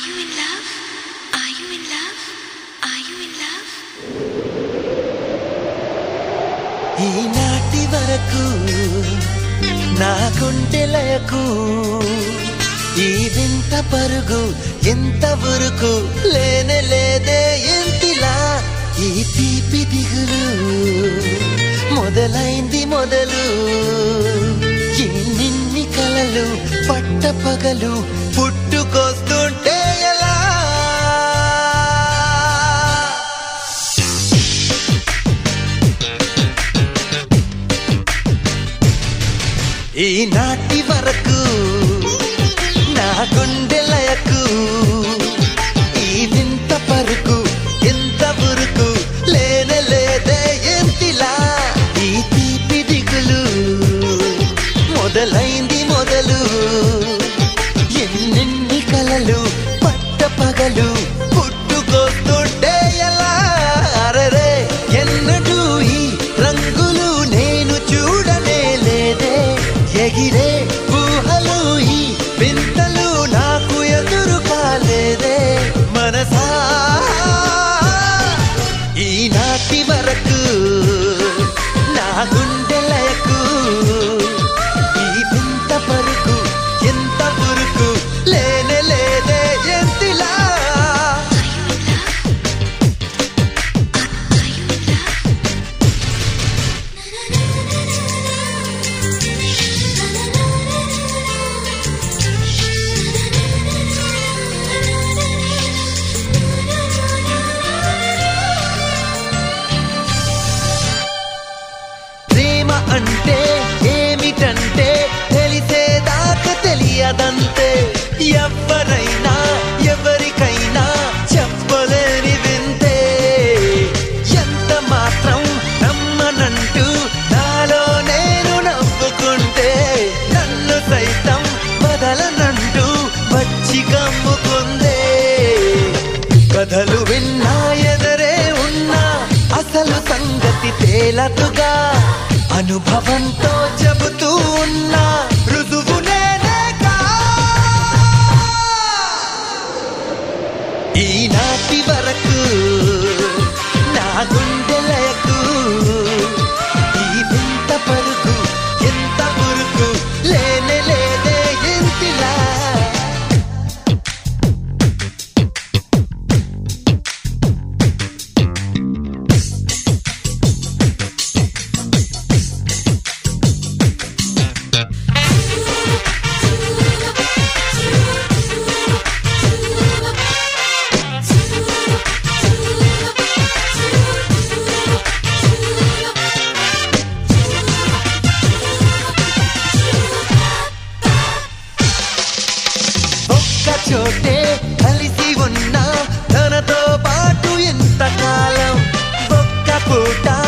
you in love? Are you in love? Are you in love? ఈనాటి వరకు నా గుండెలయకు ఈ వింత పరుగు ఎంత వరకు లేనే లేదే ఎంతిలా ఈ తీపి దిగులు మొదలైంది మొదలు ఎన్నిన్ని కలలు పట్ట పగలు పుట్టుకొస్తుంటే ఎలా ఈనాటి వరకు నా గుండెలయకు ఈ వింత పరుకు ఎంత బురుకు లేనే లేదే ఎంతిలా ఈ తీపి దిగులు మొదలైంది మొదలు ఎన్నెన్ని కలలు పట్ట పగలు పుట్టుకొస్తుంటే ఎలా అరరే ఎన్నడూ ఈ రంగులు నేను చూడనే లేదే ఎగిరే ఊహలు ఈ వింతలు నాకు ఎదురు కాలేదే మనసా ఈనాటి వరకు నా గుండెలకు ఈ వింత పరుకు ఎంత పురుకు లేనే లేదే ఎంతిలా Are you in love? ప్రేమ అంటే ఏమిటంటే తెలిసేదాకా తెలియదంతే ఎవరైనా ఎవరికైనా చెప్పలేని వింతే ఎంత మాత్రం నమ్మనంటూ నాలో నేను నవ్వుకుంటే నన్ను సైతం వదలనంటూ వచ్చి కమ్ముకుందే కథలు విన్నా ఎదరే ఉన్నా అసలు సంగతి తేలతుగా అనుభవంతో చెబుతూ ఉన్నా రుజువు నేనేగా. ఈనాటి వరకు నా గుండెలకు ఈ వింత పరుగు ఎంత పురుగు లేనే లేదే ఎంతిలా ఒక్క చోటే కలిసి ఉన్న తనతో పాటు ఎంతకాలం ఒక్క పూట